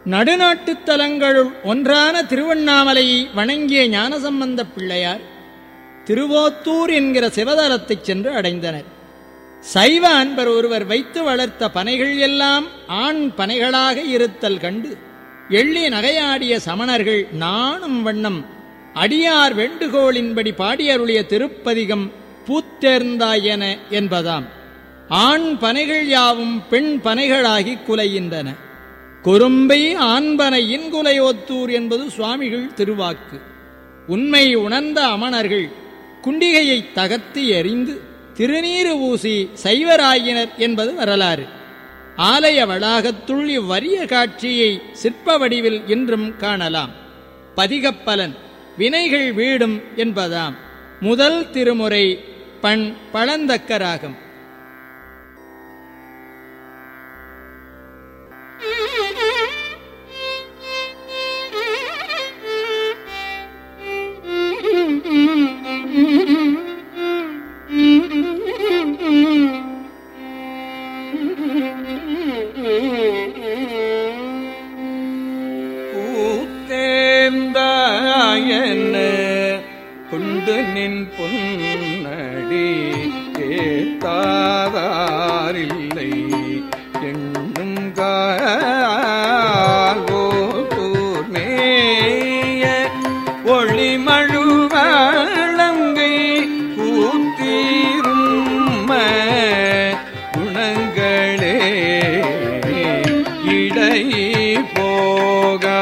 நடுநாட்டுத் தலங்களுள் ஒன்றான திருவண்ணாமலையை வணங்கிய ஞானசம்பந்த பிள்ளையார் திருவோத்தூர் என்கிற சிவதலத்தைச் சென்று அடைந்தனர் சைவ அன்பர் ஒருவர் வைத்து வளர்த்த பனைகள் எல்லாம் ஆண் பனைகளாக இருத்தல் கண்டு எள்ளி நகையாடிய சமணர்கள் நாணும் வண்ணம் அடியார் வேண்டுகோளின்படி பாடியருளிய திருப்பதிகம் பூத்தேர்ந்தாயன என்பதாம் ஆண் பனைகள் யாவும் பெண் பனைகளாகி குலைகின்றன கொரும்பை ஆண்பனை இன்குலையோத்தூர் என்பது சுவாமிகள் திருவாக்கு உண்மை உணர்ந்த அமணர்கள் குண்டிகையை தகர்த்து எறிந்து திருநீறு ஊசி சைவராயினர் என்பது வரலாறு ஆலய வளாகத்துள் இவ்வரிய காட்சியை சிற்ப வடிவில் இன்றும் காணலாம் பதிகப்பலன் வினைகள் வீடும் என்பதாம் முதல் திருமுறை பண் பழந்தக்கராகும் பூத்தேந்தாயன கொண்டு நின் பொன்னடி கேட்டாதாரில்லை எண்ணும் கால்வோர் மேய ஒளிமழுவழங்கை கூத்தீரும் குணங்களே இடை போகா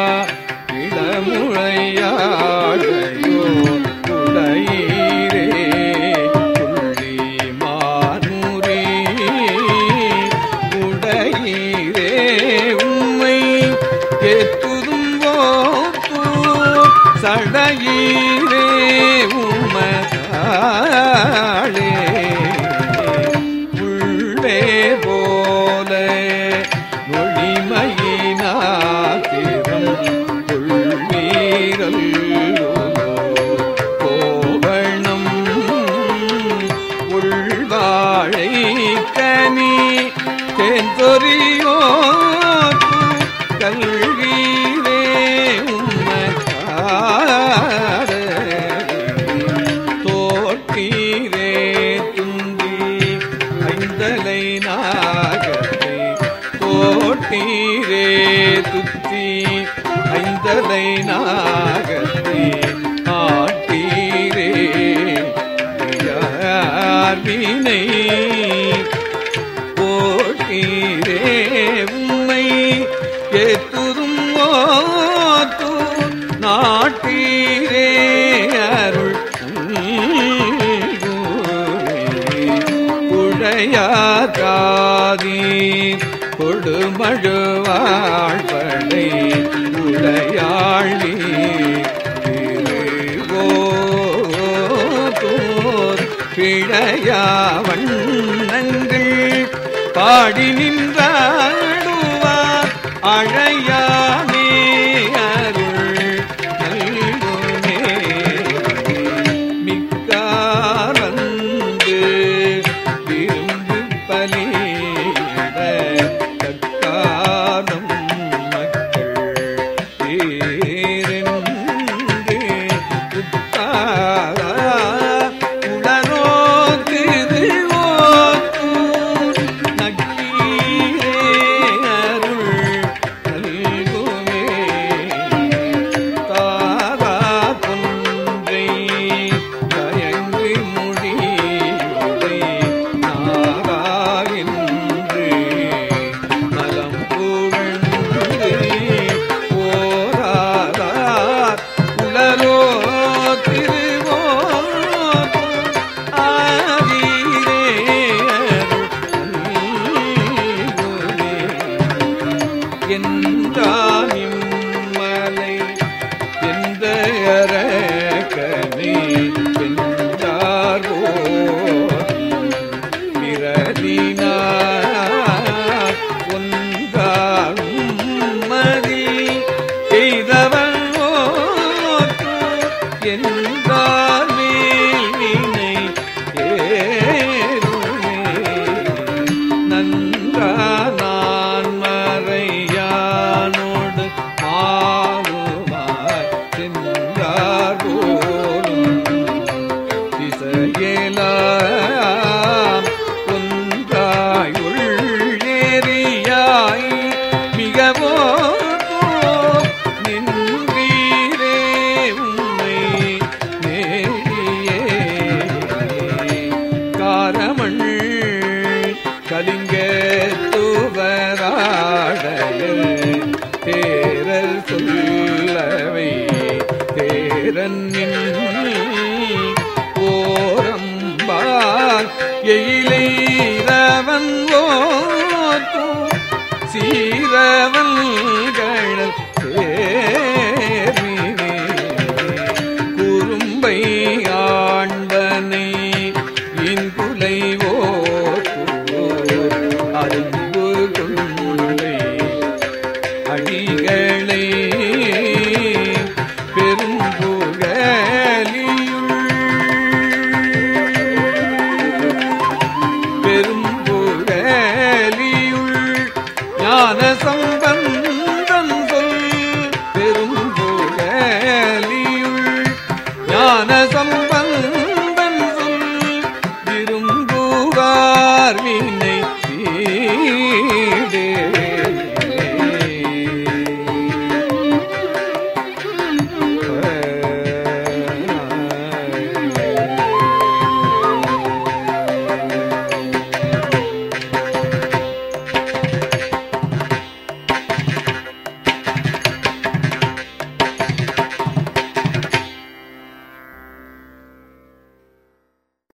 இடமுழையாடையோ உடையீரே புள்ளி மானூரே உடையீரே உம்மை எத்துதும் போத்தூர் சடையீரே உமதாளே உள்ளே போல மொழிமையினாத்திரம் உள்வீரல் கோவணம் உள்வாழை கனி தென்தொரியோ கல்வீரே உம்மக்காரே தோற்றீரே துந்தி ஐந்தலை நாகத்தை தோற்றீரே துத்தி ஐந்தலை நாகத்தை ஆட்டீரே யார்வினை போட்டீரே உம்மை ஏத்துதும் ஓத்து நாட்டீரே அருள் உடையாகாதி கொடுமழுவாழ்படை உடையாழி திருவோதோர் பிழையா வண்ணங்கள் பாடி நின்றாடுவார் அழையாமே அருள் நல்குமே மிக்கார் வந்து விரும்பு பலியிட தக்காரம் மக்கள் தேரென்று உத்தாரா உடனோ திருவோத்தூர் நக்கீரே அருள் நல்குமே தாரா கொன்றை தயங்கு முடியுடை நாராயின்று நலம் புகழ்ந்து போராதார் உடலோ திருவோ ஆதீரே என்றானிம்மலை எந்த அரக்கனே வென்றாரோ பிறதினார் ஒன்றாலும் மதி செய்தவன் என்றார் மேல் வினை ஏறுமே நன்றா நான் மறையா சீரவல் கழல் தேர்மினே குறும்பை ஆண்பனை இன்குலை ஓர் அரும்பு கொண்டை அடிகளை பெரும் புகழியுள் பெரும் புகழியுள் ஞான